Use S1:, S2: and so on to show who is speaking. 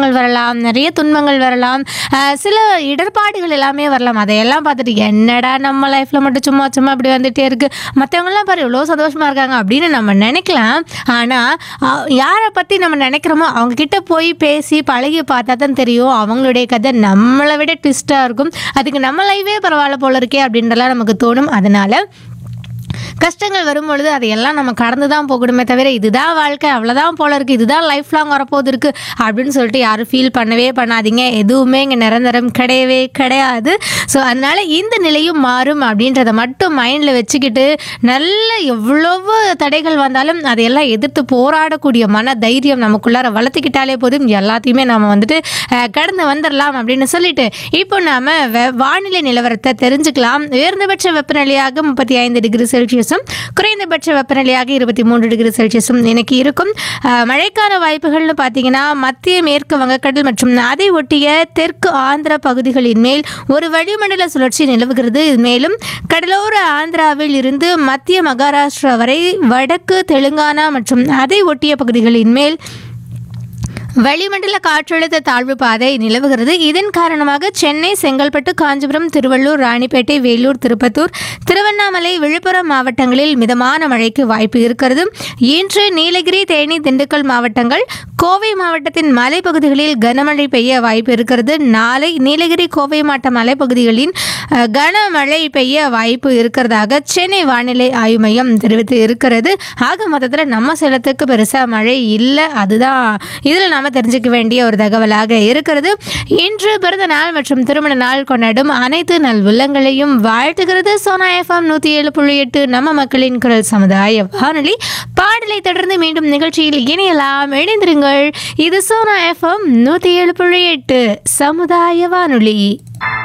S1: கஷ்டங்கள் வரலாம் நிறைய துன்பங்கள் வரலாம் அஹ் சில இடர்பாடுகள் எல்லாமே வரலாம் அதையெல்லாம் பார்த்துட்டு என்னடா நம்ம லைஃப்பில் மட்டும் சும்மா சும்மா இப்படி வந்துட்டே இருக்கு மற்றவங்களாம் பாரு இவ்வளோ சந்தோஷமா இருக்காங்க அப்படின்னு நம்ம நினைக்கலாம் ஆனால் யாரை பற்றி நம்ம நினைக்கிறோமோ அவங்க கிட்ட போய் பேசி பழகி பார்த்தா தான் தெரியும் அவங்களுடைய கதை நம்மளை விட ட்விஸ்ட்டாக இருக்கும் அதுக்கு நம்ம லைஃபே பரவாயில்ல போல இருக்கே அப்படின்றலாம் நமக்கு தோணும் அதனால கஷ்டங்கள் வரும்பொழுது அதையெல்லாம் நம்ம கடந்து தான் போகணுமே தவிர இதுதான் வாழ்க்கை அவ்வளோதான் போல இருக்குது இதுதான் லைஃப் லாங் வரப்போகுது இருக்குது அப்படின்னு சொல்லிட்டு யாரும் ஃபீல் பண்ணவே பண்ணாதீங்க எதுவுமே இங்கே நிரந்தரம் கிடையவே கிடையாது ஸோ அதனால் இந்த நிலையும் மாறும் அப்படின்றத மட்டும் மைண்டில் வச்சுக்கிட்டு நல்ல எவ்வளவு தடைகள் வந்தாலும் அதையெல்லாம் எதிர்த்து போராடக்கூடிய மன தைரியம் நமக்குள்ளார வளர்த்துக்கிட்டாலே போதும் எல்லாத்தையுமே நம்ம வந்துட்டு அஹ், கடந்து வந்துடலாம் அப்படின்னு சொல்லிட்டு இப்போ நாம வெ- வானிலை நிலவரத்தை தெரிஞ்சுக்கலாம் உயர்ந்தபட்ச வெப்பநிலையாக முப்பத்தி ஐந்து டிகிரி செல்சியஸும் குறைந்தபட்ச வெப்பநிலையாக இருபத்தி மூன்று டிகிரி செல்சியஸும் இன்னைக்கு இருக்கும் அஹ், மழைக்கான வாய்ப்புகள்னு பார்த்தீங்கன்னா மத்திய மேற்கு வங்கக்கடல் மற்றும் அதை ஒட்டிய தெற்கு ஆந்திர பகுதிகளின் மேல் ஒரு வளிமண்டல சுழற்சி நிலவுகிறது மேலும் கடலோர ஆந்திராவில் இருந்து மத்திய மகாராஷ்டிரா வரை வடக்கு தெலுங்கானா மற்றும் அதை ஒட்டிய பகுதிகளின் மேல் வளிமண்டல காற்றழுத்த தாழ்வு பாதை நிலவுகிறது இதன் காரணமாக சென்னை செங்கல்பட்டு காஞ்சிபுரம் திருவள்ளூர் ராணிப்பேட்டை வேலூர் திருப்பத்தூர் திருவண்ணாமலை விழுப்புரம் மாவட்டங்களில் மிதமான மழைக்கு வாய்ப்பு இருக்கிறது இன்று நீலகிரி தேனி திண்டுக்கல் மாவட்டங்கள் கோவை மாவட்டத்தின் மலைப்பகுதிகளில் கனமழை பெய்ய வாய்ப்பு இருக்கிறது நாளை நீலகிரி கோவை மாவட்ட மலைப்பகுதிகளின் அஹ், கனமழை பெய்ய வாய்ப்பு இருக்கிறதாக சென்னை வானிலை ஆய்வு மையம் தெரிவித்து இருக்கிறது ஆக மொத்தத்தில் நம்ம சேலத்துக்கு பெருசாக மழை இல்லை அதுதான் இதில் நாம தெரிஞ்சுக்க வேண்டிய ஒரு தகவலாக இருக்கிறது இன்று பிறந்த நாள் மற்றும் திருமண நாள் கொண்டாடும் அனைத்து நல் உள்ளங்களையும் வாழ்த்துகிறது சோனா எஃப்எம் நூற்றி ஏழு புள்ளி எட்டு நம்ம மக்களின் குரல் சமுதாய வானொலி பாடலை தொடர்ந்து மீண்டும் நிகழ்ச்சியில் இணையலாம் இணைந்திருங்கள் இது சோனா எஃப்எம் நூற்றி ஏழு புள்ளி எட்டு சமுதாய வானொலி